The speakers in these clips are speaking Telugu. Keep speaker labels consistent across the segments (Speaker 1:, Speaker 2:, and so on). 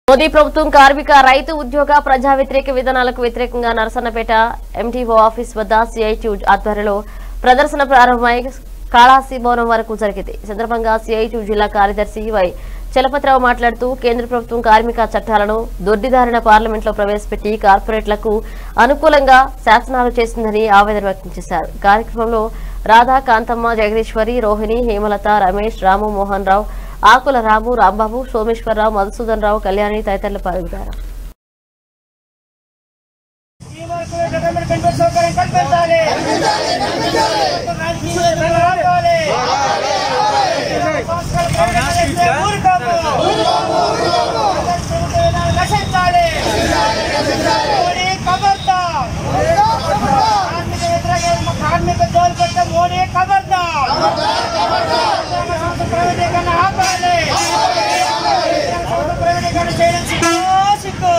Speaker 1: మోదీ ప్రభుత్వం కార్మిక రైతు ఉద్యోగ ప్రజా వ్యతిరేక విధానాలకు వ్యతిరేకంగా నరసన్నపేట ఎంటీఓ ఆఫీస్ వద్ద సిఐటి ఆధ్వర్యంలో ప్రదర్శన ప్రారంభమై కాళాసి భవనం వరకు జరిగింది ఈ సందర్భంగా సిఐటి జిల్లా కార్యదర్శి వై చలపతిరావు మాట్లాడుతూ కేంద్ర ప్రభుత్వం కార్మిక చట్టాలను దొడ్డిదారిన పార్లమెంట్లో ప్రవేశపెట్టి కార్పొరేట్లకు అనుకూలంగా శాసనాలు చేసిందని ఆవేదన వ్యక్తం చేశారు కార్యక్రమంలో రాధా కాంతమ్మ జగదీశ్వరి రోహిణి హేమలత రమేష్ రాము మోహన్ రావు ఆకుల రాము రాంబాబు సోమేశ్వరరావు మధుసూదన్ రావు కళ్యాణి తదితరులు పాల్గొన్నారు
Speaker 2: ఈ వరకు గవర్నమెంట్ పెన్షన్ సౌకర్యం కల్పించాలి రాజకీయ ఆపాలి. సంస్కరణ ప్రకటించే ఊరుకోము. ప్రభుత్వాన్ని రక్షించాలి. మోడీ ఖబర్దార్. కార్మిక వ్యతిరేక కార్మిక జోలు పెట్టే మోడీ ఖబర్దార్ ఉద్యోగ సంస్థ ప్రైవేటీకరణ ఆపాలి ఉద్యోగ సంస్థ ప్రైవేటీకరణ చేయడం సిగ్గు సిగ్గు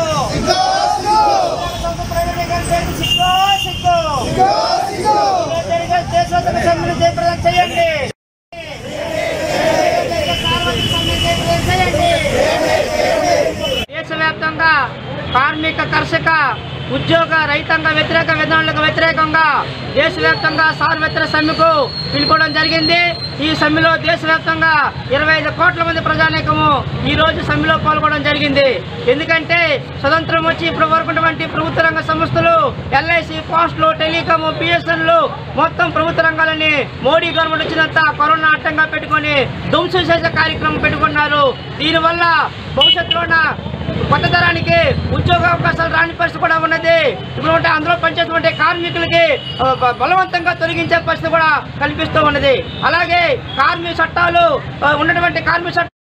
Speaker 2: సంస్థ ప్రైవేటీకరణ చేయడం సిగ్గు సిగ్గు ఇలా జరిగే దేశవ్యాప్తంగా సమ్మెను జయప్రదం చేయండి సార్వత్రిక సమ్మెను జయప్రదం చేయండి దేశవ్యాప్తంగా కార్మిక కర్షక ఉద్యోగ రైతాంగ వ్యతిరేక విధానాలకు వ్యతిరేకంగా దేశవ్యాప్తంగా సార్వత్రిక సమ్మెకు పిలుపుకోవడం జరిగింది ఈ సమ్మెలో దేశవ్యాప్తంగా ఇరవై ఐదు కోట్ల మంది ప్రజానీకము ఈ రోజు సమ్మెలో పాల్గొనడం జరిగింది ఎందుకంటే స్వతంత్రం వచ్చి ఇప్పుడు వరకున్నటువంటి ప్రభుత్వ రంగ సంస్థలు ఎల్ఐసి పోస్టులు టెలికాము పిఎస్ఎన్లు మొత్తం ప్రభుత్వ రంగాలని మోడీ గవర్నమెంట్ వచ్చినంత కరోనా అడ్డంగా పెట్టుకొని ధ్వంసం చేసే కార్యక్రమం పెట్టుకున్నారు దీనివల్ల భవిష్యత్తులోన కొత్త తరానికి ఉద్యోగ అవకాశాలు రాని పరిస్థితి కూడా ఉన్నది ఇప్పుడు ఉంటే అందులో పనిచేస్తున్న కార్మికులకి ఆ, బ- బలవంతంగా తొలగించే పరిస్థితి కూడా కల్పిస్తూ ఉన్నది అలాగే కార్మిక చట్టాలు ఆ, ఉన్నటువంటి కార్మిక చట్టాలు